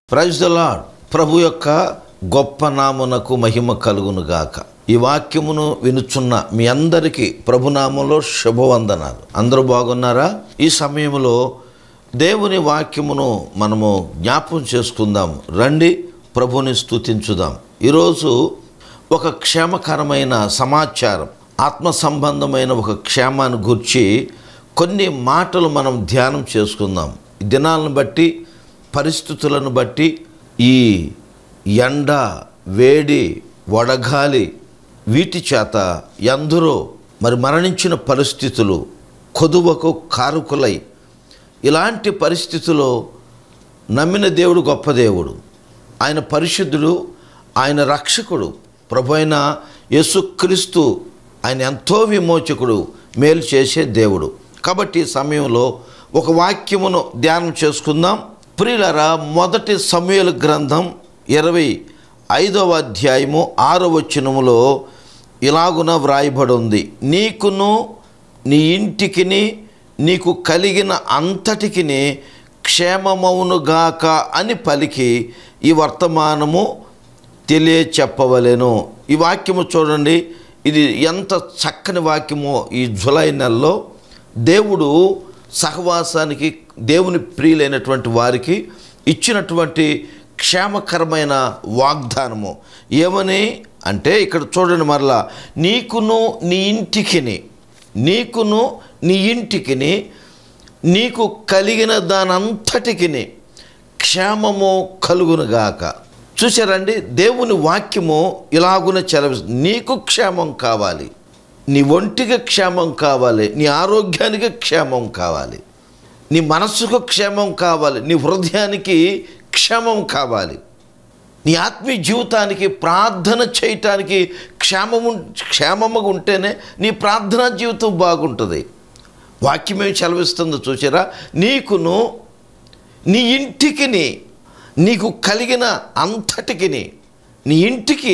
praise the lord ప్రభు యొక్క గొప్ప నామునకు మహిమ కలుగును గాక ఈ వాక్యమును వినుచున్న మీ అందరికీ ప్రభునామంలో శుభవందనాలు అందరూ బాగున్నారా ఈ సమయంలో దేవుని వాక్యమును మనము జ్ఞాపం చేసుకుందాం రండి ప్రభుని స్తుతించుదాం ఈరోజు ఒక క్షేమకరమైన సమాచారం ఆత్మ సంబంధమైన ఒక క్షేమాన్ని గురించి కొన్ని మాటలు మనం ధ్యానం చేసుకుందాం ఈ దినాలను బట్టి పరిస్థితులను బట్టి ఈ ఎండ వేడి వడగాలి వీటి చేత ఎందరో మరి మరణించిన పరిస్థితులు కొదువకు కారుకులై ఇలాంటి పరిస్థితుల్లో నమ్మిన దేవుడు గొప్ప దేవుడు ఆయన పరిశుద్ధుడు ఆయన రక్షకుడు ప్రభు అయిన యేసుక్రీస్తు ఆయన ఎంతో విమోచకుడు మేలు చేసే దేవుడు కాబట్టి ఈ సమయంలో ఒక వాక్యమును ధ్యానం చేసుకుందాం ప్రియులరా మొదటి సమయల గ్రంథం ఇరవై ఐదవ అధ్యాయము ఆరవ వచనములో ఇలాగున వ్రాయబడి ఉంది నీకును నీ ఇంటికిని నీకు కలిగిన అంతటికిని క్షేమమవునుగాక అని పలికి ఈ వర్తమానము తెలియచెప్పవలెను ఈ వాక్యము చూడండి ఇది ఎంత చక్కని వాక్యమో ఈ జులై నెలలో దేవుడు సహవాసానికి దేవుని ప్రియులైనటువంటి వారికి ఇచ్చినటువంటి క్షేమకరమైన వాగ్దానము ఏమని అంటే ఇక్కడ చూడండి మరలా నీకును నీ ఇంటికిని నీకును నీ ఇంటికిని నీకు కలిగిన దానంతటికిని క్షేమము కలుగునుగాక చూసారండి దేవుని వాక్యము ఇలాగున చెలవిస్తుంది నీకు క్షేమం కావాలి నీ ఒంటికి క్షేమం కావాలి నీ ఆరోగ్యానికి క్షేమం కావాలి నీ మనస్సుకు క్షేమం కావాలి నీ హృదయానికి క్షేమం కావాలి నీ ఆత్మీయ జీవితానికి ప్రార్థన చేయటానికి క్షేమము క్షేమముగా ఉంటేనే నీ ప్రార్థనా జీవితం బాగుంటుంది వాక్యం ఏమి సెలవిస్తుందో చూసారా నీకును నీ ఇంటికిని నీకు కలిగిన అంతటికిని నీ ఇంటికి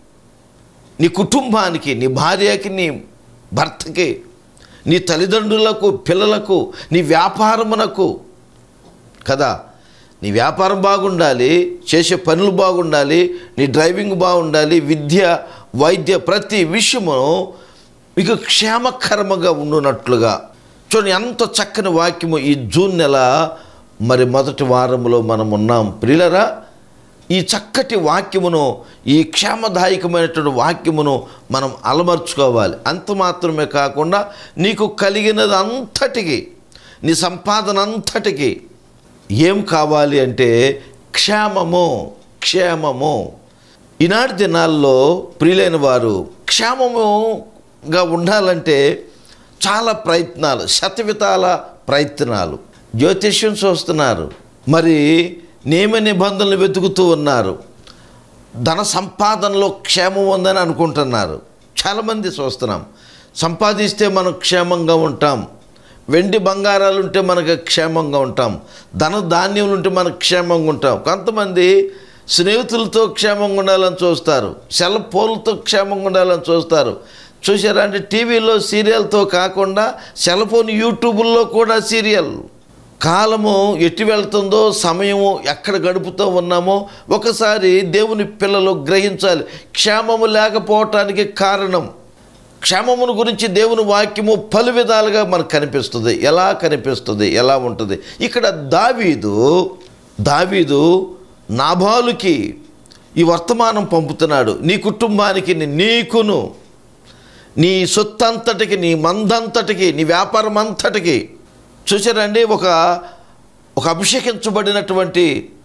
నీ కుటుంబానికి నీ భార్యకి నీ భర్తకి నీ తల్లిదండ్రులకు పిల్లలకు నీ వ్యాపారమునకు కదా నీ వ్యాపారం బాగుండాలి చేసే పనులు బాగుండాలి నీ డ్రైవింగ్ బాగుండాలి విద్య వైద్య ప్రతి విషయము మీకు క్షేమకరముగా ఉండునట్లుగా చూడండి ఎంత చక్కని వాక్యము ఈ జూన్ నెల మరి మొదటి వారంలో మనం ఉన్నాం ప్రియులరా ఈ చక్కటి వాక్యమును ఈ క్షేమదాయకమైనటువంటి వాక్యమును మనం అలమర్చుకోవాలి అంత మాత్రమే కాకుండా నీకు కలిగినది అంతటికి నీ సంపాదన అంతటికి ఏం కావాలి అంటే క్షేమము క్షేమము ఈనాటి దినాల్లో ప్రియులైన వారు క్షేమముగా ఉండాలంటే చాలా ప్రయత్నాలు శతవితాల ప్రయత్నాలు జ్యోతిష్యం చూస్తున్నారు మరి నియమ నిబంధనలు వెతుకుతూ ఉన్నారు ధన సంపాదనలో క్షేమం ఉందని అనుకుంటున్నారు చాలామంది చూస్తున్నాం సంపాదిస్తే మనం క్షేమంగా ఉంటాం వెండి బంగారాలు ఉంటే మనకు క్షేమంగా ఉంటాం ధన ధాన్యములు ఉంటే మనకు క్షేమంగా ఉంటాం కొంతమంది స్నేహితులతో క్షేమంగా ఉండాలని చూస్తారు సెల్ ఫోన్లతో క్షేమంగా ఉండాలని చూస్తారు చూసారా అంటే టీవీలో సీరియల్తో కాకుండా సెల్ ఫోన్ యూట్యూబుల్లో కూడా సీరియల్ కాలము ఎట్టి వెళ్తుందో సమయము ఎక్కడ గడుపుతూ ఉన్నామో ఒకసారి దేవుని పిల్లలు గ్రహించాలి క్షేమము లేకపోవటానికి కారణం క్షేమమును గురించి దేవుని వాక్యము పలు విధాలుగా మనకు కనిపిస్తుంది ఎలా కనిపిస్తుంది ఎలా ఉంటుంది ఇక్కడ దావీదు దావీదు నాబాలుకి ఈ వర్తమానం పంపుతున్నాడు నీ కుటుంబానికి నీ- నీకును నీ సొత్తంతటికి నీ మందంతటికి నీ వ్యాపారం అంతటికి చూసారండి ఒక ఒక అభిషేకించబడినటువంటి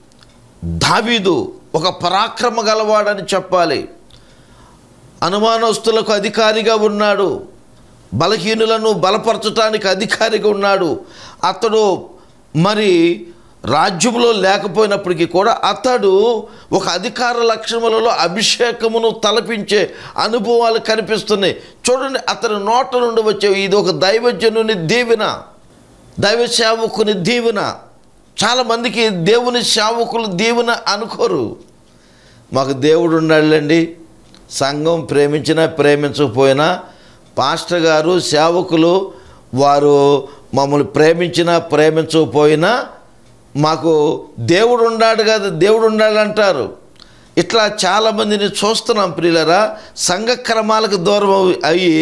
దావీదు ఒక పరాక్రమ గలవాడని చెప్పాలి అనుమానస్తులకు అధికారిగా ఉన్నాడు బలహీనులను బలపరచటానికి అధికారిగా ఉన్నాడు అతడు మరి రాజ్యంలో లేకపోయినప్పటికీ కూడా అతడు ఒక అధికార లక్షణములలో అభిషేకమును తలపించే అనుభవాలు కనిపిస్తున్నాయి చూడండి అతని నోట నుండి వచ్చే ఇది ఒక దైవజనుని దీవెన దైవ సేవకుని దీవెన చాలామందికి దేవుని సేవకులు దీవెన అనుకోరు మాకు దేవుడు ఉన్నాడులేండి సంఘం ప్రేమించినా ప్రేమించకపోయినా పాస్టర్ గారు సేవకులు వారు మమ్మల్ని ప్రేమించినా ప్రేమించకపోయినా మాకు దేవుడు ఉన్నాడు కదా దేవుడు ఉన్నాడు అంటారు ఇట్లా చాలామందిని చూస్తున్నాం ప్రియులరా సంఘ క్రమాలకు దూరం అవి- అయ్యి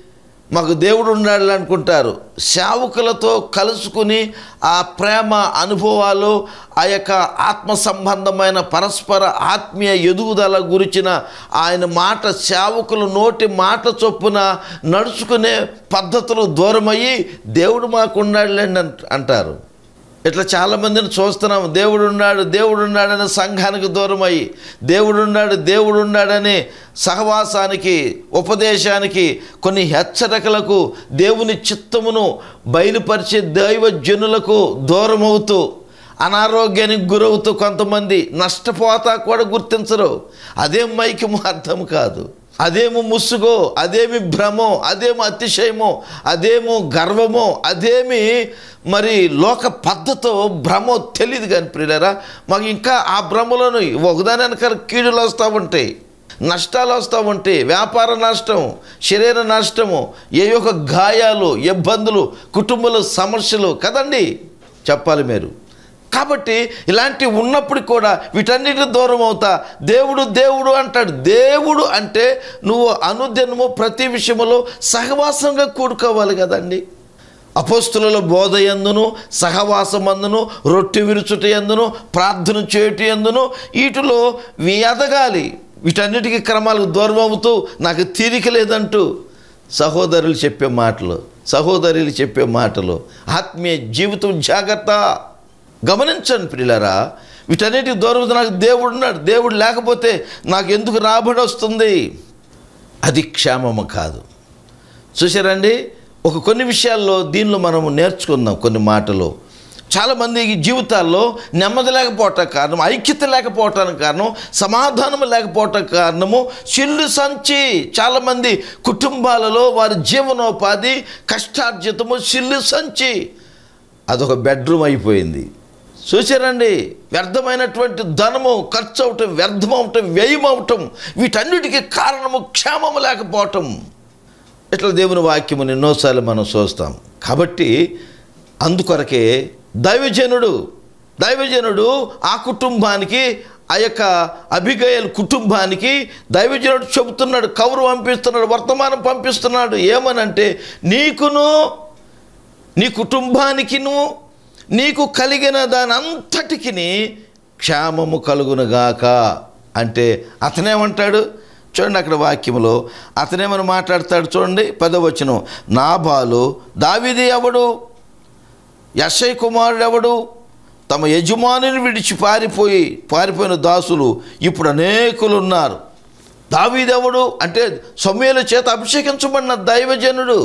మాకు దేవుడు ఉన్నాడు అనుకుంటారు సేవకులతో కలుసుకుని ఆ ప్రేమ అనుభవాలు ఆ యొక్క ఆత్మ సంబంధమైన పరస్పర ఆత్మీయ ఎదుగుదల గురించిన ఆయన మాట సేవకులు నోటి మాట చొప్పున నడుచుకునే పద్ధతులు దూరమయ్యి దేవుడు మాకు ఉన్నాడులేండి అంట- అంటారు ఇట్లా చాలామందిని చూస్తున్నాం దేవుడు ఉన్నాడు దేవుడు ఉన్నాడని సంఘానికి దూరమై దేవుడు ఉన్నాడు దేవుడు ఉన్నాడని సహవాసానికి ఉపదేశానికి కొన్ని హెచ్చరికలకు దేవుని చిత్తమును బయలుపరిచే దైవజనులకు దూరమవుతూ అనారోగ్యానికి గురవుతూ కొంతమంది నష్టపోతా కూడా గుర్తించరు అదేం మైకము అర్థం కాదు అదేమో ముసుగో అదేమి భ్రమో అదేమో అతిశయమో అదేమో గర్వమో అదేమి మరి లోక పద్ధతో భ్రమో తెలియదు కానీ ప్రియులరా మాకు ఇంకా ఆ భ్రమలోను ఒకదాని వెనకాల కీడులు వస్తూ ఉంటాయి నష్టాలు వస్తూ ఉంటాయి వ్యాపార నష్టం శరీర నష్టము ఏ యొక్క గాయాలు ఇబ్బందులు కుటుంబాల సమస్యలు కదండి చెప్పాలి మీరు కాబట్టి ఇలాంటి ఉన్నప్పుడు కూడా వీటన్నిటి దూరం అవుతా దేవుడు దేవుడు అంటాడు దేవుడు అంటే నువ్వు అనుదినము ప్రతి విషయంలో సహవాసంగా కూడుకోవాలి కదండి అపోస్తుల బోధ ఎందును సహవాసమందును రొట్టె విరుచుట ఎందును ప్రార్థన చేయుట ఎందును వీటిలో వీ ఎదగాలి వీటన్నిటికీ క్రమాలకు దూరం అవుతూ నాకు తీరిక లేదంటూ సహోదరులు చెప్పే మాటలు సహోదరులు చెప్పే మాటలు ఆత్మీయ జీవితం జాగ్రత్త గమనించండి పిల్లరా వీటన్నిటికి దూరం నాకు దేవుడు ఉన్నాడు దేవుడు లేకపోతే నాకు ఎందుకు రాబడి వస్తుంది అది క్షేమము కాదు చూసారండి ఒక కొన్ని విషయాల్లో దీనిలో మనము నేర్చుకుందాం కొన్ని మాటలు చాలామంది ఈ జీవితాల్లో నెమ్మది లేకపోవటం కారణం ఐక్యత లేకపోవటానికి కారణం సమాధానం లేకపోవటం కారణము చిల్లు సంచి చాలామంది కుటుంబాలలో వారి జీవనోపాధి కష్టార్జితము చిల్లు సంచి అదొక బెడ్రూమ్ అయిపోయింది చూసారండి వ్యర్థమైనటువంటి ధనము ఖర్చు అవటం వ్యర్థం అవటం వ్యయం అవటం వీటన్నిటికీ కారణము క్షేమము లేకపోవటం ఇట్లా దేవుని వాక్యము ఎన్నోసార్లు మనం చూస్తాం కాబట్టి అందుకొరకే దైవజనుడు దైవజనుడు ఆ కుటుంబానికి ఆ యొక్క అభిగయల్ కుటుంబానికి దైవజనుడు చెబుతున్నాడు కౌరు పంపిస్తున్నాడు వర్తమానం పంపిస్తున్నాడు ఏమనంటే నీకును నీ కుటుంబానికిను నీకు కలిగిన దాని అంతటికి క్షేమము కలుగునుగాక అంటే అతనేమంటాడు చూడండి అక్కడ వాక్యములో అతనేమని మాట్లాడతాడు చూడండి పదవచనం నాబాలు దావిది ఎవడు యశయ్ కుమారుడు ఎవడు తమ యజమానిని విడిచి పారిపోయి పారిపోయిన దాసులు ఇప్పుడు అనేకులు ఉన్నారు దావీదెవడు అంటే సమయల చేత అభిషేకించబడిన దైవజనుడు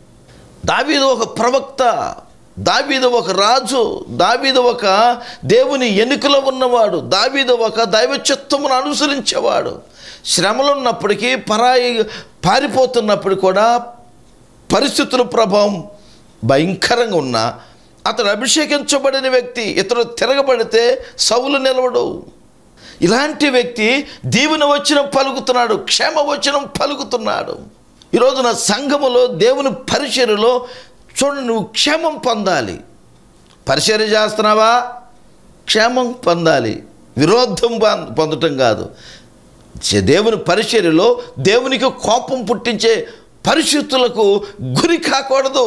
దావీదు ఒక ప్రవక్త దావీదు ఒక రాజు దావీదు ఒక దేవుని ఎన్నికలో ఉన్నవాడు దావీదు ఒక దైవ చిత్తమును అనుసరించేవాడు శ్రమలు ఉన్నప్పటికీ పరాయి పారిపోతున్నప్పుడు కూడా పరిస్థితుల ప్రభావం భయంకరంగా ఉన్న అతడు అభిషేకించబడిన వ్యక్తి ఇతడు తిరగబడితే సౌలు నిలవడు ఇలాంటి వ్యక్తి దీవెన వచనం పలుకుతున్నాడు క్షేమ వచనం పలుకుతున్నాడు ఈరోజు నా సంఘములో దేవుని పరిచర్యలో చూడండి నువ్వు క్షేమం పొందాలి పరిచర్య చేస్తున్నావా క్షేమం పొందాలి విరోధం పొంద- పొందటం కాదు చే- దేవుని పరిచర్యలో దేవునికి కోపం పుట్టించే పరిస్థితులకు గురి కాకూడదు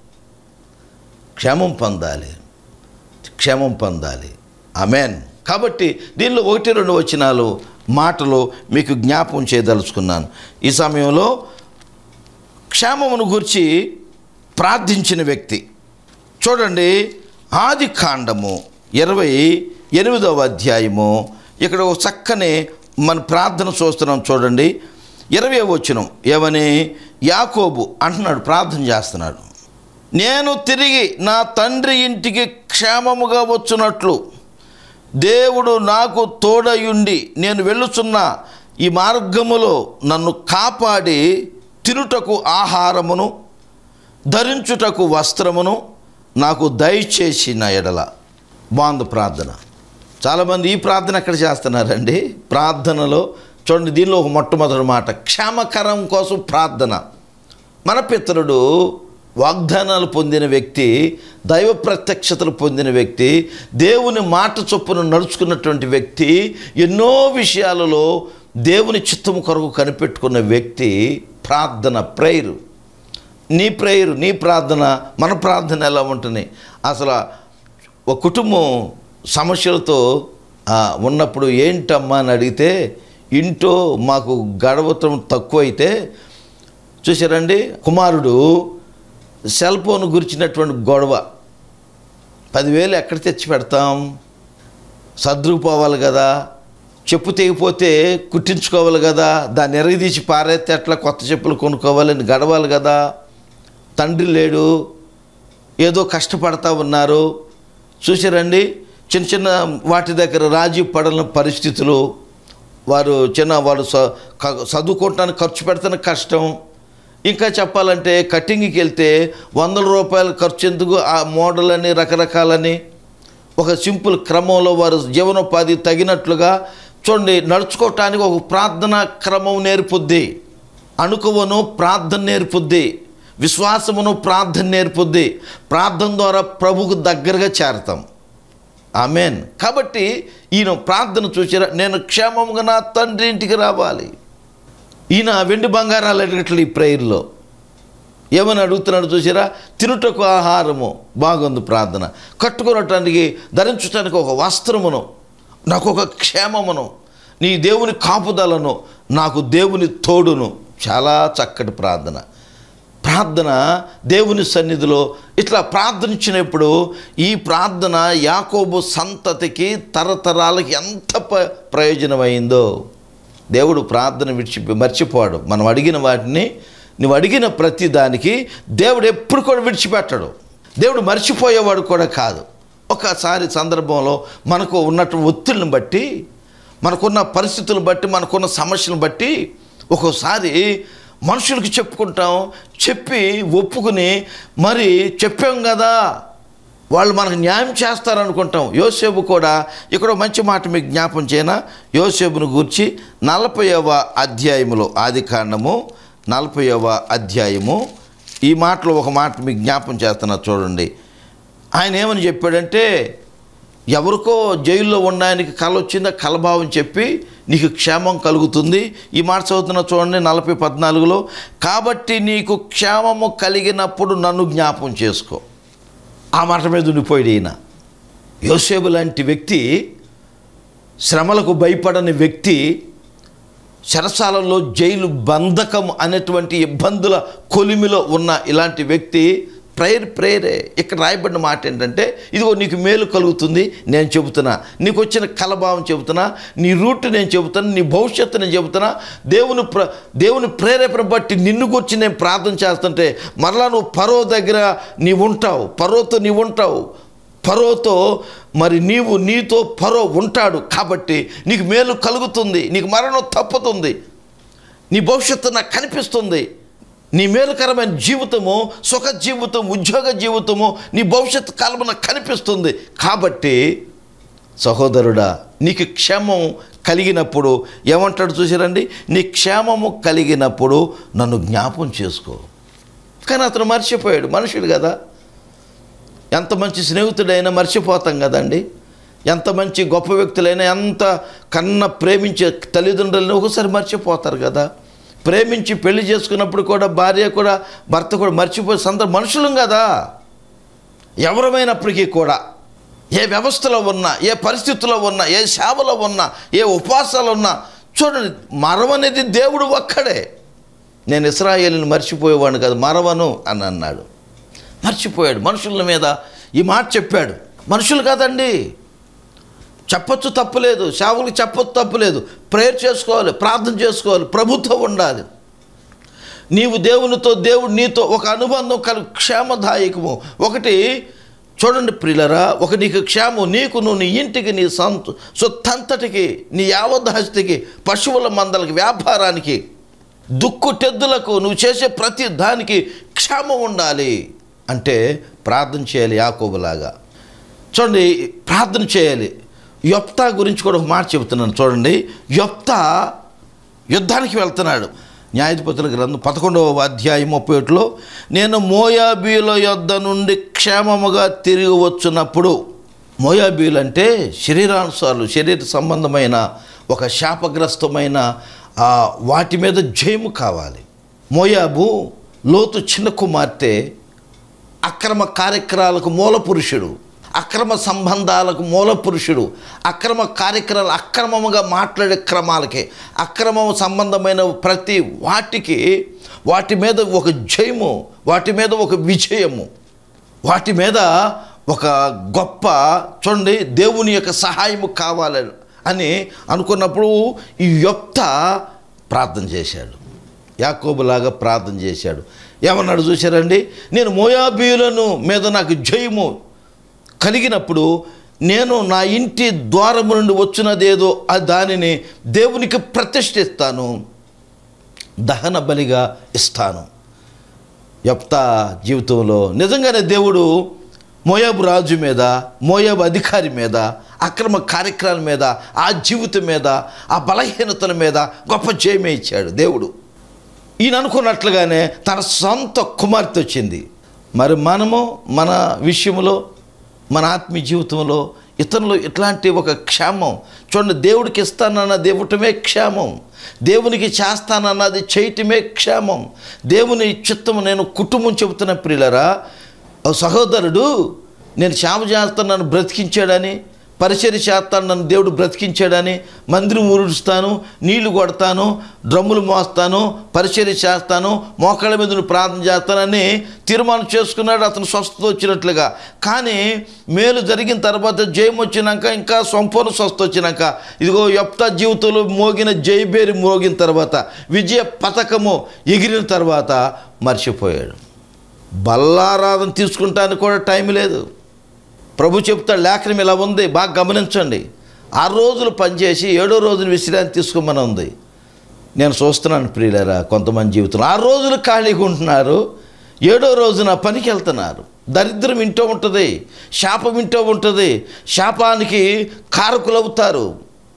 క్షేమం పొందాలి క్షేమం పొందాలి ఆమెన్ కాబట్టి దీనిలో ఒకటి రెండు వచనాలు మాటలు మీకు జ్ఞాపం చేయదలుచుకున్నాను ఈ సమయంలో క్షేమమును గురించి ప్రార్థించిన వ్యక్తి చూడండి ఆది కాండము ఇరవై ఎనిమిదవ అధ్యాయము ఇక్కడ ఒక చక్కని మన ప్రార్థన చూస్తున్నాం చూడండి ఇరవై వచనం ఏమని యాకోబు అంటున్నాడు ప్రార్థన చేస్తున్నాడు నేను తిరిగి నా తండ్రి ఇంటికి క్షేమముగా వచ్చునట్లు దేవుడు నాకు తోడయుండి నేను వెళ్ళుచున్న ఈ మార్గములో నన్ను కాపాడి తినుటకు ఆహారమును ధరించుటకు వస్త్రమును నాకు దయచేసిన ఎడల బాగుంది ప్రార్థన చాలామంది ఈ ప్రార్థన ఎక్కడ చేస్తున్నారండి ప్రార్థనలో చూడండి దీనిలో ఒక మొట్టమొదటి మాట క్షేమకరం కోసం ప్రార్థన మన పితరుడు వాగ్దానాలు పొందిన వ్యక్తి దైవ ప్రత్యక్షతలు పొందిన వ్యక్తి దేవుని మాట చొప్పున నడుచుకున్నటువంటి వ్యక్తి ఎన్నో విషయాలలో దేవుని చిత్తము కొరకు కనిపెట్టుకున్న వ్యక్తి ప్రార్థన ప్రేయరు నీ ప్రేయరు నీ ప్రార్థన మన ప్రార్థన ఎలా ఉంటుంది అసలు ఒక కుటుంబం సమస్యలతో ఆ, ఉన్నప్పుడు ఏంటమ్మా అని అడిగితే ఇంటో మాకు గడవతం తక్కువైతే చూసారండి కుమారుడు సెల్ ఫోన్ గురించినటువంటి గొడవ పదివేలు ఎక్కడ తెచ్చి పెడతాం సర్దుకుపోవాలి కదా చెప్పు తెగిపోతే కుట్టించుకోవాలి కదా దాన్ని ఎరగదీసి పారేస్తే ఎట్లా కొత్త చెప్పులు కొనుక్కోవాలని గడవాలి కదా తండ్రి లేడు ఏదో కష్టపడతా ఉన్నారు చూసారండి చిన్న చిన్న వాటి దగ్గర రాజీ పడని పరిస్థితులు వారు చిన్న వాడు చ- క- చదువుకోవటానికి ఖర్చు పెడుతున్న కష్టం ఇంకా చెప్పాలంటే కటింగ్కి వెళ్తే వందల రూపాయలు ఖర్చు ఎందుకు ఆ మోడల్ అని రకరకాలని ఒక సింపుల్ క్రమంలో వారు జీవనోపాధి తగినట్లుగా చూడండి నడుచుకోవటానికి ఒక ప్రార్థన క్రమం నేర్పుద్ది అణుకువను ప్రార్థన నేర్పుద్ది విశ్వాసమును ప్రార్థన నేర్పుద్ది ప్రార్థన ద్వారా ప్రభుకు దగ్గరగా చేరతాం ఆమెన్ కాబట్టి ఈయన ప్రార్థన చూసారా నేను క్షేమంగా నా తండ్రి ఇంటికి రావాలి ఈయన వెండి బంగారాలు అడిగట్లు ఈ ప్రేయర్లో ఏమని అడుగుతున్నాడు చూసారా తినుటకు ఆహారము బాగుంది ప్రార్థన కట్టుకునటానికి ధరించటానికి ఒక వస్త్రమును నాకు ఒక క్షేమమును నీ దేవుని కాపుదలను నాకు దేవుని తోడును చాలా చక్కటి ప్రార్థన ప్రార్థన దేవుని సన్నిధిలో ఇట్లా ప్రార్థించినప్పుడు ఈ ప్రార్థన యాకోబు సంతతికి తరతరాలకి ఎంత ప- ప్రయోజనమైందో దేవుడు ప్రార్థన విడిచి మర్చిపోడు మనం అడిగిన వాటిని నువ్వు అడిగిన ప్రతి దానికి దేవుడు ఎప్పుడు కూడా విడిచిపెట్టడు దేవుడు మర్చిపోయేవాడు కూడా కాదు ఒకసారి సందర్భంలో మనకు ఉన్నట్టు ఒత్తిడిని బట్టి మనకున్న పరిస్థితులను బట్టి మనకున్న సమస్యలను బట్టి ఒక్కోసారి మనుషులకు చెప్పుకుంటాం చెప్పి ఒప్పుకుని మరి చెప్పాం కదా వాళ్ళు మనకు న్యాయం చేస్తారనుకుంటాం యోసేపు కూడా ఇక్కడ ఒక మంచి మాట మీకు జ్ఞాపం చేయనా యోసేపును గూర్చి నలభైవ అధ్యాయములో ఆది కాండము నలభైవ అధ్యాయము ఈ మాటలో ఒక మాట మీకు జ్ఞాపం చేస్తున్నా చూడండి ఆయన ఏమని చెప్పాడంటే ఎవరికో జైల్లో ఉండడానికి కల వచ్చిందా కలభావం చెప్పి నీకు క్షేమం కలుగుతుంది ఈ మాట చదువుతున్న చూడండి నలభై పద్నాలుగులో కాబట్టి నీకు క్షేమము కలిగినప్పుడు నన్ను జ్ఞాపం చేసుకో ఆ మాట మీద ఉండిపోయాడు ఈయన యోసేపు లాంటి వ్యక్తి శ్రమలకు భయపడని వ్యక్తి చెరసాలలో జైలు బంధకం అనేటువంటి ఇబ్బందుల కొలిమిలో ఉన్న ఇలాంటి వ్యక్తి ప్రేయర్ ప్రేయరే ఇక్కడ రాయబడిన మాట ఏంటంటే ఇదిగో నీకు మేలు కలుగుతుంది నేను చెబుతున్నా నీకు వచ్చిన కలభావం చెబుతున్నా నీ రూట్ నేను చెబుతున్నా నీ భవిష్యత్తు నేను చెబుతున్నా దేవుని ప్ర దేవుని ప్రేరేపణ బట్టి నిన్ను గురించి నేను ప్రార్థన చేస్తుంటే మరలా నువ్వు పరో దగ్గర నీవు ఉంటావు పరోతో నీవు ఉంటావు పరోతో మరి నీవు నీతో పరో ఉంటాడు కాబట్టి నీకు మేలు కలుగుతుంది నీకు మరణం తప్పుతుంది నీ భవిష్యత్తు నాకు కనిపిస్తుంది నీ మేలుకరమైన జీవితము సుఖ జీవితం ఉద్యోగ జీవితము నీ భవిష్యత్తు కాలం నాకు కనిపిస్తుంది కాబట్టి సహోదరుడా నీకు క్షేమం కలిగినప్పుడు ఏమంటాడు చూసారండి నీ క్షేమము కలిగినప్పుడు నన్ను జ్ఞాపం చేసుకో కానీ అతను మర్చిపోయాడు మనుషుడు కదా ఎంత మంచి స్నేహితుడైనా మర్చిపోతాం కదండి ఎంత మంచి గొప్ప వ్యక్తులైనా ఎంత కన్న ప్రేమించే తల్లిదండ్రులని ఒకసారి మర్చిపోతారు కదా ప్రేమించి పెళ్లి చేసుకున్నప్పుడు కూడా భార్య కూడా భర్త కూడా మర్చిపోయే సందర్భం మనుషులం కదా ఎవరమైనప్పటికీ కూడా ఏ వ్యవస్థలో ఉన్నా ఏ పరిస్థితుల్లో ఉన్నా ఏ సేవలో ఉన్నా ఏ ఉపవాసాలు ఉన్నా చూడండి మరవనేది దేవుడు ఒక్కడే నేను ఇస్రాయేల్ని మర్చిపోయేవాడిని కాదు మరవను అని అన్నాడు మర్చిపోయాడు మనుషుల మీద ఈ మాట చెప్పాడు మనుషులు కాదండి చెప్పొచ్చు తప్పులేదు సేవలకు చెప్పొచ్చు తప్పులేదు ప్రేయర్ చేసుకోవాలి ప్రార్థన చేసుకోవాలి ప్రభుత్వం ఉండాలి నీవు దేవునితో దేవుడు నీతో ఒక అనుబంధం కలు క్షేమదాయకము ఒకటి చూడండి ప్రియులరా ఒక నీకు క్షేమం నీకు నువ్వు నీ ఇంటికి నీ సంత సొత్తంతటికి నీ యావద్హస్తికి పశువుల మందలకి వ్యాపారానికి దుక్కు టెద్దులకు నువ్వు చేసే ప్రతి దానికి క్షేమం ఉండాలి అంటే ప్రార్థన చేయాలి యాకోబులాగా చూడండి ప్రార్థన చేయాలి యొప్తా గురించి కూడా ఒక మాట చెబుతున్నాను చూడండి యొప్తా యుద్ధానికి వెళ్తున్నాడు న్యాయాధిపతుల గ్రంథం పదకొండవ అధ్యాయం ముప్పై ఒకటిలో నేను మోయాబీల యొద్ద నుండి క్షేమముగా తిరిగి వచ్చినప్పుడు మోయాబీలు అంటే శరీరానుసారులు శరీర సంబంధమైన ఒక శాపగ్రస్తమైన ఆ, వాటి మీద జయము కావాలి మోయాబు లోతు చిన్న కుమార్తె అక్రమ కార్యక్రమాలకు మూల పురుషుడు అక్రమ సంబంధాలకు మూల పురుషుడు అక్రమ కార్యక్రమాలు అక్రమముగా మాట్లాడే క్రమాలకి అక్రమ సంబంధమైన ప్రతి వాటికి వాటి మీద ఒక జయము వాటి మీద ఒక విజయము వాటి మీద ఒక గొప్ప చూడండి దేవుని యొక్క సహాయము కావాలి అని అనుకున్నప్పుడు ఈ యొప్త ప్రార్థన చేశాడు యాకోబులాగా ప్రార్థన చేశాడు ఏమన్నాడు చూశారండి నేను మోయాబీయులను మీద నాకు జయము కలిగినప్పుడు నేను నా ఇంటి ద్వారము నుండి వచ్చినదేదో ఆ దానిని దేవునికి ప్రతిష్ఠిస్తాను దహన బలిగా ఇస్తాను యప్తా జీవితంలో నిజంగానే దేవుడు మోయాబు రాజు మీద మోయాబు అధికారి మీద అక్రమ కార్యక్రమాల మీద ఆ జీవితం మీద ఆ బలహీనతల మీద గొప్ప జయమే ఇచ్చాడు దేవుడు ఈయన అనుకున్నట్లుగానే తన సొంత కుమార్తె వచ్చింది మరి మనము మన విషయంలో మన ఆత్మీయ జీవితంలో ఇతరులు ఇట్లాంటి ఒక క్షేమం చూడండి దేవుడికి ఇస్తానన్నది ఇవ్వటమే క్షేమం దేవునికి చేస్తానన్నది చేయటమే క్షేమం దేవుని చిత్తము నేను కుటుంబం చెబుతున్న ప్రియులరా ఓ సహోదరుడు నేను క్షేమ చేస్తాను నన్ను బ్రతికించాడని పరిచర్య చేస్తాను నన్ను దేవుడు బ్రతికించాడని మందిరం ఊరుస్తాను నీళ్లు కొడతాను డ్రమ్ములు మోస్తాను పరిచర్య చేస్తాను మోకాళ్ళ మీద నువ్వు ప్రార్థన చేస్తానని తీర్మానం చేసుకున్నాడు అతను స్వస్థత వచ్చినట్లుగా కానీ మేలు జరిగిన తర్వాత జయం వచ్చినాక ఇంకా సంపూర్ణ స్వస్థ వచ్చినాక ఇదిగో యొప్త జీవితంలో మోగిన జయబేరి మోగిన తర్వాత విజయ పథకము ఎగిరిన తర్వాత మర్చిపోయాడు బల్లారాధన తీసుకుంటానికి కూడా టైం లేదు ప్రభు చెప్తాడు లేఖనం ఇలా ఉంది బాగా గమనించండి ఆరు రోజులు పనిచేసి ఏడో రోజున విశ్రాంతి తీసుకోమని ఉంది నేను చూస్తున్నాను ప్రియులరా కొంతమంది జీవితంలో ఆరు రోజులు ఖాళీగా ఉంటున్నారు ఏడో రోజున పనికి వెళ్తున్నారు దరిద్రం ఇంటో ఉంటుంది శాపం ఇంటో ఉంటుంది శాపానికి కారకులవుతారు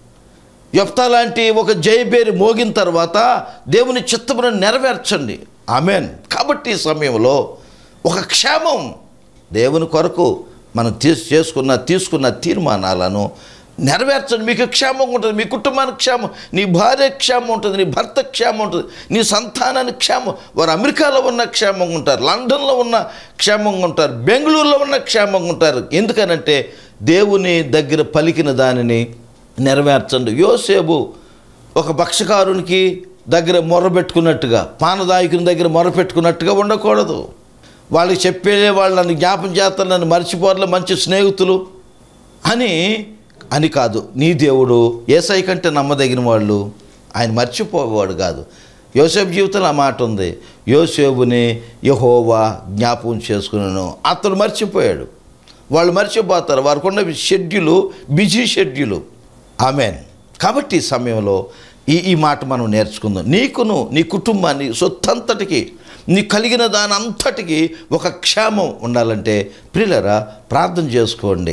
యొప్తా లాంటి ఒక జయబేరి మోగిన తర్వాత దేవుని చిత్తమును నెరవేర్చండి ఆమెన్ కాబట్టి ఈ సమయంలో ఒక క్షేమం దేవుని కొరకు మనం తీసు చేసుకున్న తీసుకున్న తీర్మానాలను నెరవేర్చండి మీకు క్షేమం ఉంటుంది మీ కుటుంబానికి క్షేమం నీ భార్య క్షేమం ఉంటుంది నీ భర్త క్షేమం ఉంటుంది నీ సంతానానికి క్షేమం వారు అమెరికాలో ఉన్న క్షేమంగా ఉంటారు లండన్లో ఉన్న క్షేమంగా ఉంటారు బెంగళూరులో ఉన్న క్షేమంగా ఉంటారు ఎందుకనంటే దేవుని దగ్గర పలికిన దానిని నెరవేర్చండి యోసేపు ఒక భక్షకారునికి దగ్గర మొరపెట్టుకున్నట్టుగా పానదాయకుని దగ్గర మొరపెట్టుకున్నట్టుగా ఉండకూడదు వాళ్ళకి చెప్పే వాళ్ళు నన్ను జ్ఞాపం చేస్తారు నన్ను మర్చిపోర్లే మంచి స్నేహితులు అని అని కాదు నీ దేవుడు ఏసై కంటే నమ్మదగిన వాళ్ళు ఆయన మర్చిపోయేవాడు కాదు యోసేపు జీవితంలో ఆ మాట ఉంది యోసేపుని యహోవా జ్ఞాపకం చేసుకున్నాను అతను మర్చిపోయాడు వాళ్ళు మర్చిపోతారు వారికి ఉన్న షెడ్యూలు బిజీ షెడ్యూలు ఆమెన్ కాబట్టి ఈ సమయంలో ఈ ఈ మాట మనం నేర్చుకుందాం నీకును నీ కుటుంబాన్ని సొత్తంతటికి నీ కలిగిన దాని అంతటికి ఒక క్షేమం ఉండాలంటే ప్రియులరా ప్రార్థన చేసుకోండి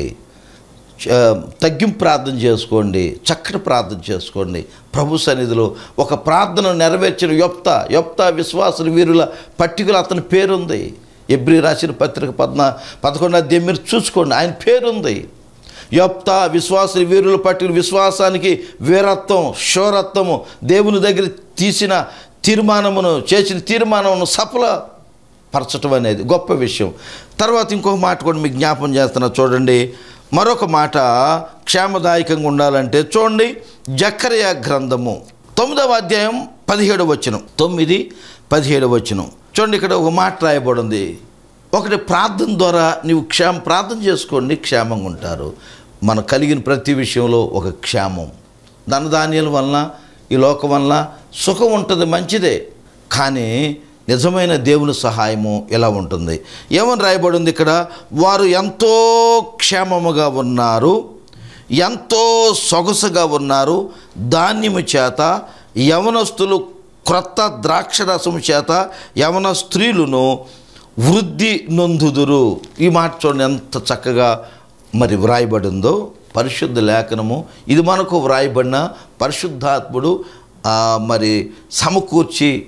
చ- తగ్గింపు ప్రార్థన చేసుకోండి చక్కటి ప్రార్థన చేసుకోండి ప్రభు సన్నిధిలో ఒక ప్రార్థన నెరవేర్చిన యొప్త యొప్త విశ్వాసుల వీరుల పట్టికలో అతని పేరుంది ఎబ్రి రాసిన పత్రిక పద్న పదకొండు అధ్యాయం మీరు చూసుకోండి ఆయన పేరుంది యొప్త విశ్వాసుల వీరుల పట్టిన విశ్వాసానికి వీరత్వం శూరత్వము దేవుని దగ్గర తీసిన తీర్మానమును చేసిన తీర్మానమును సఫల పరచటం అనేది గొప్ప విషయం తర్వాత ఇంకొక మాట కూడా మీకు జ్ఞాపం చేస్తున్నా చూడండి మరొక మాట క్షేమదాయకంగా ఉండాలంటే చూడండి జక్కరయ గ్రంథము తొమ్మిదవ అధ్యాయం పదిహేడవ వచనం తొమ్మిది పదిహేడవ వచనం చూడండి ఇక్కడ ఒక మాట రాయబడింది ఒకటి ప్రార్థన ద్వారా నీవు క్షేమ ప్రార్థన చేసుకోండి క్షేమంగా ఉంటారు మన కలిగిన ప్రతి విషయంలో ఒక క్షేమం ధనధాన్యాల వలన ఈ లోకం వలన సుఖం ఉంటుంది మంచిదే కానీ నిజమైన దేవుని సహాయము ఎలా ఉంటుంది ఏమని రాయబడింది ఇక్కడ వారు ఎంతో క్షేమముగా ఉన్నారు ఎంతో సొగసుగా ఉన్నారు ధాన్యము చేత యవనస్తులు క్రొత్త ద్రాక్షరసము చేత యవన స్త్రీలను వృద్ధి నొందుదురు ఈ మాట చూడండి ఎంత చక్కగా మరి వ్రాయబడిందో పరిశుద్ధ లేఖనము ఇది మనకు వ్రాయబడిన పరిశుద్ధాత్ముడు ఆ, మరి సమకూర్చి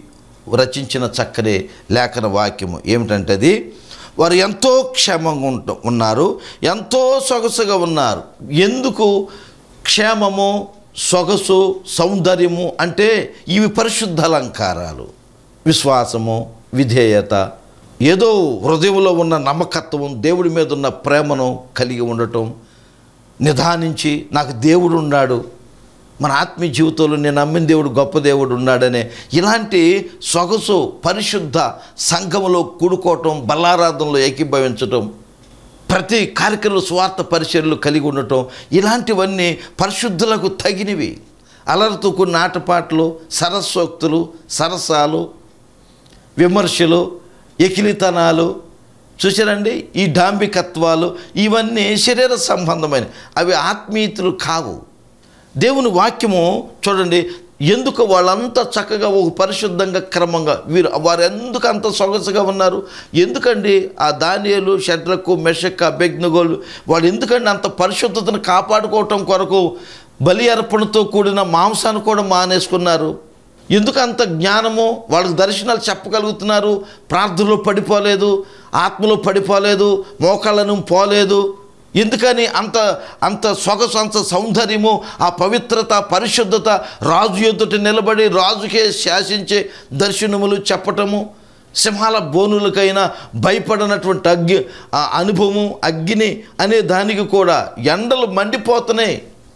రచించిన చక్కని లేఖన వాక్యము ఏమిటంటే అది వారు ఎంతో క్షేమంగా ఉంట ఉన్నారు ఎంతో సొగసుగా ఉన్నారు ఎందుకు క్షేమము సొగసు సౌందర్యము అంటే ఇవి పరిశుద్ధ అలంకారాలు విశ్వాసము విధేయత ఏదో హృదయంలో ఉన్న నమ్మకత్వం దేవుడి మీద ఉన్న ప్రేమను కలిగి ఉండటం నిదానించి నాకు దేవుడు ఉన్నాడు మన ఆత్మీయ జీవితంలో నేను నమ్మిన దేవుడు గొప్ప దేవుడు ఉన్నాడనే ఇలాంటి సొగసు పరిశుద్ధ సంఘములో కూడుకోవటం బల్లారాధనలో ఏకీభవించటం ప్రతి కార్యక్రమంలో స్వార్థ పరిచర్లు కలిగి ఉండటం ఇలాంటివన్నీ పరిశుద్ధులకు తగినవి అలరుతూ కొన్ని ఆటపాటలు సరస్సోక్తులు సరసాలు విమర్శలు ఎకిలితనాలు చూసారండి ఈ డాంబికత్వాలు ఇవన్నీ శరీర సంబంధమైన అవి ఆత్మీయతలు కావు దేవుని వాక్యము చూడండి ఎందుకు వాళ్ళంతా చక్కగా ఒక పరిశుద్ధంగా క్రమంగా వీరు వారు ఎందుకు అంత సొగసుగా ఉన్నారు ఎందుకండి ఆ దానియలు షడ్రకు మెషక్ అభ్యజ్ఞగోలు వాళ్ళు ఎందుకండి అంత పరిశుద్ధతను కాపాడుకోవటం కొరకు బలి అర్పణతో కూడిన మాంసాన్ని కూడా మానేసుకున్నారు ఎందుకు అంత జ్ఞానము వాళ్ళకి దర్శనాలు చెప్పగలుగుతున్నారు ప్రార్థనలో పడిపోలేదు ఆత్మలో పడిపోలేదు మోకాళ్ళను పోలేదు ఎందుకని అంత అంత సొగసు అంత సౌందర్యము ఆ పవిత్రత పరిశుద్ధత రాజు ఎదుట నిలబడి రాజుకే శాసించే దర్శనములు చెప్పటము సింహాల బోనులకైనా భయపడినటువంటి అగ్గి ఆ అనుభవము అగ్ని అనే దానికి కూడా ఎండలు మండిపోతున్నాయి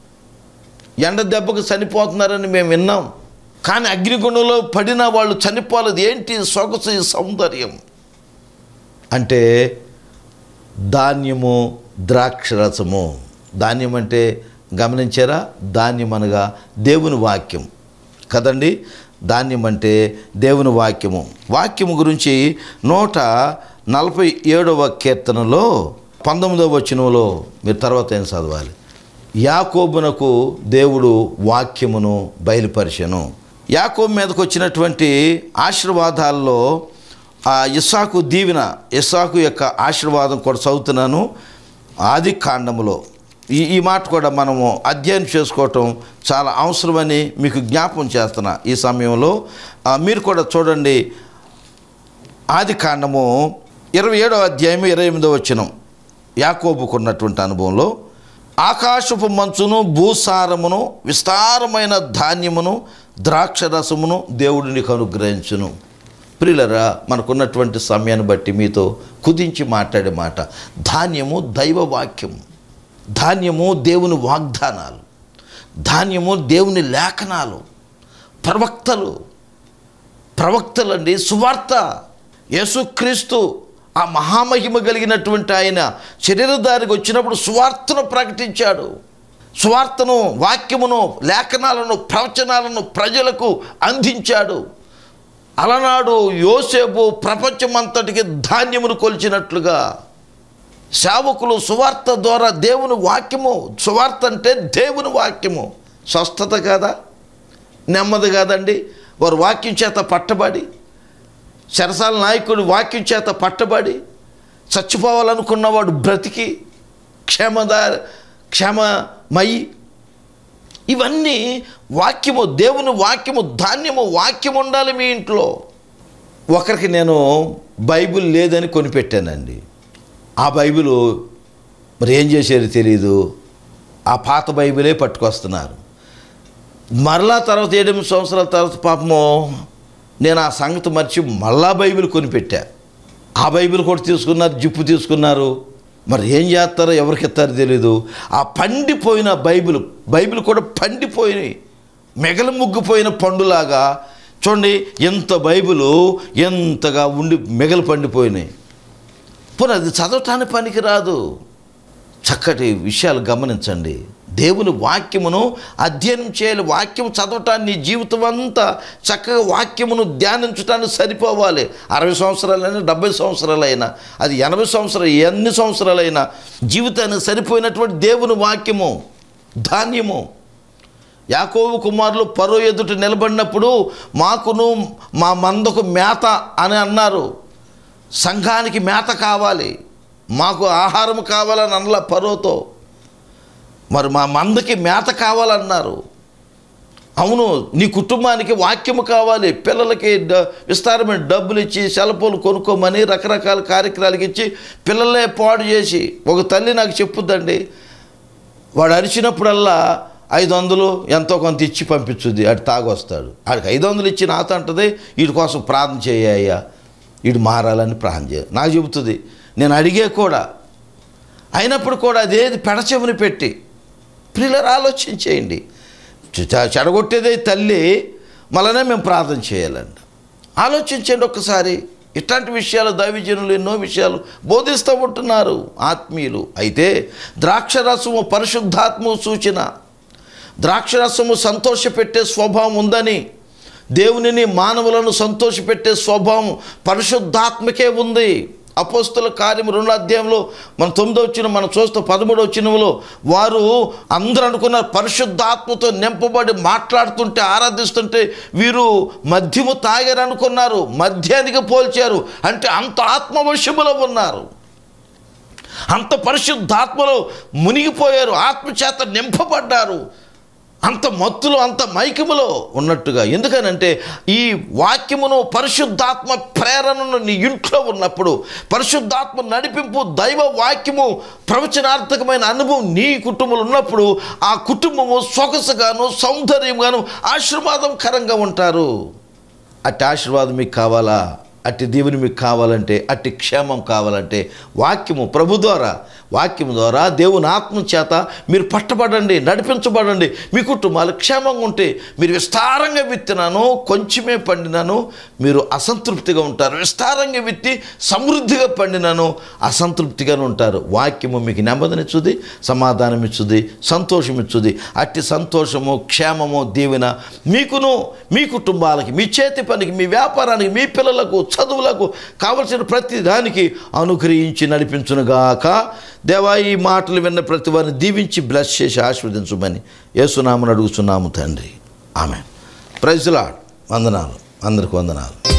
ఎండ దెబ్బకు చనిపోతున్నారని మేము విన్నాం కానీ అగ్నిగుండంలో పడిన వాళ్ళు చనిపోలేదు ఏంటి సొగసు ఈ సౌందర్యం అంటే ధాన్యము ద్రాక్షరసము ధాన్యం అంటే గమనించారా ధాన్యం అనగా దేవుని వాక్యం కదండి ధాన్యం అంటే దేవుని వాక్యము వాక్యము గురించి నూట నలభై ఏడవ కీర్తనలో పంతొమ్మిదవ వచనంలో మీరు తర్వాత ఏం చదవాలి యాకోబునకు దేవుడు వాక్యమును బయలుపరిచెను యాకోబు మీదకు వచ్చినటువంటి ఆశీర్వాదాల్లో ఆ ఇస్సాకు దీవెన ఇస్సాకు యొక్క ఆశీర్వాదం కూడా చదువుతున్నాను ఆది కాండములో ఈ ఈ మాట కూడా మనము అధ్యయనం చేసుకోవటం చాలా అవసరమని మీకు జ్ఞాపం చేస్తున్నా ఈ సమయంలో ఆ, మీరు కూడా చూడండి ఆది కాండము ఇరవై ఏడవ అధ్యాయం ఇరవై ఎనిమిదో వచ్చినం యాకోబుకున్నటువంటి అనుభవంలో ఆకాశపు మంచును భూసారమును విస్తారమైన ధాన్యమును ద్రాక్షరసమును దేవుడు నీకు అనుగ్రహించును ప్రియులరా మనకున్నటువంటి సమయాన్ని బట్టి మీతో కుదించి మాట్లాడే మాట ధాన్యము దైవ వాక్యం ధాన్యము దేవుని వాగ్దానాలు ధాన్యము దేవుని లేఖనాలు ప్రవక్తలు ప్రవక్తలండి సువార్త యేసుక్రీస్తు ఆ మహామహిమ కలిగినటువంటి ఆయన శరీరధారికి వచ్చినప్పుడు సువార్తను ప్రకటించాడు సువార్తను వాక్యమును లేఖనాలను ప్రవచనాలను ప్రజలకు అందించాడు అలనాడు యోసేపు ప్రపంచమంతటికి ధాన్యమును కొలిచినట్లుగా సేవకులు సువార్త ద్వారా దేవుని వాక్యము సువార్త అంటే దేవుని వాక్యము స్వస్థత కాదా నెమ్మది కాదండి వారు వాక్యం చేత పట్టబడి చెరసాల నాయకుడు వాక్యం చేత పట్టబడి చచ్చిపోవాలనుకున్నవాడు బ్రతికి క్షేమదా క్షేమమయి ఇవన్నీ వాక్యము దేవుని వాక్యము ధాన్యము వాక్యం ఉండాలి మీ ఇంట్లో ఒకరికి నేను బైబిల్ లేదని కొనిపెట్టానండి ఆ బైబిల్ మరి ఏం చేసేది తెలియదు ఆ పాత బైబిలే పట్టుకొస్తున్నారు మరలా తర్వాత ఏడెనిమిది సంవత్సరాల తర్వాత పాపము నేను ఆ సంగతి మర్చి మళ్ళా బైబిల్ కొనిపెట్టా ఆ బైబిల్ కూడా తీసుకున్నారు జిప్పు తీసుకున్నారు మరి ఏం చేస్తారో ఎవరికి ఇస్తారో తెలీదు ఆ పండిపోయిన బైబిల్ బైబిల్ కూడా పండిపోయి మిగల ముగ్గిపోయిన పండులాగా చూడండి ఎంత బైబిల్ ఎంతగా ఉండి మిగలు పండిపోయినాయి పోనీ అది చదవటానికి పనికి రాదు చక్కటి విషయాలు గమనించండి దేవుని వాక్యమును అధ్యయనం చేయాలి వాక్యం చదవటాన్ని నీ జీవితం అంతా చక్కగా వాక్యమును ధ్యానించడానికి సరిపోవాలి అరవై సంవత్సరాలైనా డెబ్బై సంవత్సరాలైనా అది ఎనభై సంవత్సరాలు ఎన్ని సంవత్సరాలైనా జీవితానికి సరిపోయినటువంటి దేవుని వాక్యము ధాన్యము యాకోబు కుమారులు పరో ఎదుట నిలబడినప్పుడు మాకును మా మందకు మేత అని అన్నారు సంఘానికి మేత కావాలి మాకు ఆహారం కావాలని అనలా పరోతో మరి మా మందకి మేత కావాలన్నారు అవును నీ కుటుంబానికి వాక్యము కావాలి పిల్లలకి డ- విస్తారమైన డబ్బులు ఇచ్చి సెలవులు కొనుక్కోమని రకరకాల కార్యక్రమాలకు ఇచ్చి పిల్లలే పాడు చేసి ఒక తల్లి నాకు చెప్పుద్దండి వాడు అరిచినప్పుడల్లా ఐదు వందలు ఎంతో కొంత ఇచ్చి పంపించుద్ది అటు తాగొస్తాడు ఆడికి ఐదు వందలు ఇచ్చి నాతో అంటది వీడి కోసం ప్రార్థన చేయ్యా వీడు మారాలని ప్రార్థన చేయ నాకు చెబుతుంది నేను అడిగే కూడా అయినప్పుడు కూడా అదేది పెడచెవిని పెట్టి ప్రియులరు ఆలోచించేయండి చె- చెడగొట్టేదే తల్లి మళ్ళనే మేము ప్రార్థన చేయాలండి ఆలోచించండి ఒక్కసారి ఇట్లాంటి విషయాలు దైవజనులు ఎన్నో విషయాలు బోధిస్తూ ఉంటున్నారు ఆత్మీయులు అయితే ద్రాక్షరసము పరిశుద్ధాత్మ సూచన ద్రాక్షరసము సంతోషపెట్టే స్వభావం ఉందని దేవునిని మానవులను సంతోషపెట్టే స్వభావం పరిశుద్ధాత్మకే ఉంది అపోస్తుల కార్యం రెండో అధ్యాయంలో మన తొమ్మిదో వచ్చిన మనం చూస్తే పదమూడో వచ్చినలో వారు అందరూ అనుకున్నారు పరిశుద్ధాత్మతో నింపబడి మాట్లాడుతుంటే ఆరాధిస్తుంటే వీరు మద్యము తాగారు అనుకున్నారు మద్యానికి పోల్చారు అంటే అంత ఆత్మవశములో ఉన్నారు అంత పరిశుద్ధాత్మలో మునిగిపోయారు ఆత్మచేత నింపబడ్డారు అంత మత్తులో అంత మైకములో ఉన్నట్టుగా ఎందుకనంటే ఈ వాక్యమును పరిశుద్ధాత్మ ప్రేరణను నీ ఇంట్లో ఉన్నప్పుడు పరిశుద్ధాత్మ నడిపింపు దైవ వాక్యము ప్రవచనార్థకమైన అనుభవం నీ కుటుంబంలో ఉన్నప్పుడు ఆ కుటుంబము సొగసుగాను సౌందర్యంగాను ఆశీర్వాదకరంగా ఉంటారు అట్టి ఆశీర్వాదం మీకు కావాలా అట్టి దేవుని మీకు కావాలంటే అట్టి క్షేమం కావాలంటే వాక్యము ప్రభు ద్వారా వాక్యము ద్వారా దేవుని ఆత్మ చేత మీరు పట్టబడండి నడిపించబడండి మీ కుటుంబాలు క్షేమంగా ఉంటే మీరు విస్తారంగా విత్తినాను కొంచెమే పండినాను మీరు అసంతృప్తిగా ఉంటారు విస్తారంగా విత్తి సమృద్ధిగా పండినాను అసంతృప్తిగానే ఉంటారు వాక్యము మీకు నెమ్మదినిచ్చుది సమాధానం ఇచ్చుది సంతోషం ఇచ్చుది అట్టి సంతోషము క్షేమము దీవెన మీకును మీ కుటుంబాలకి మీ చేతి పనికి మీ వ్యాపారానికి మీ పిల్లలకు చదువులకు కావలసిన ప్రతి దానికి అనుగ్రహించి నడిపించునుగాక దేవా ఈ మాటలు విన్న ప్రతి వారిని దీవించి బ్లెస్ చేసి ఆశీర్వదించమని యేసునామని అడుగుతున్నాము తండ్రి ఆమె ప్రైజ్లాడ్ వందనాలు అందరికి వందనాలు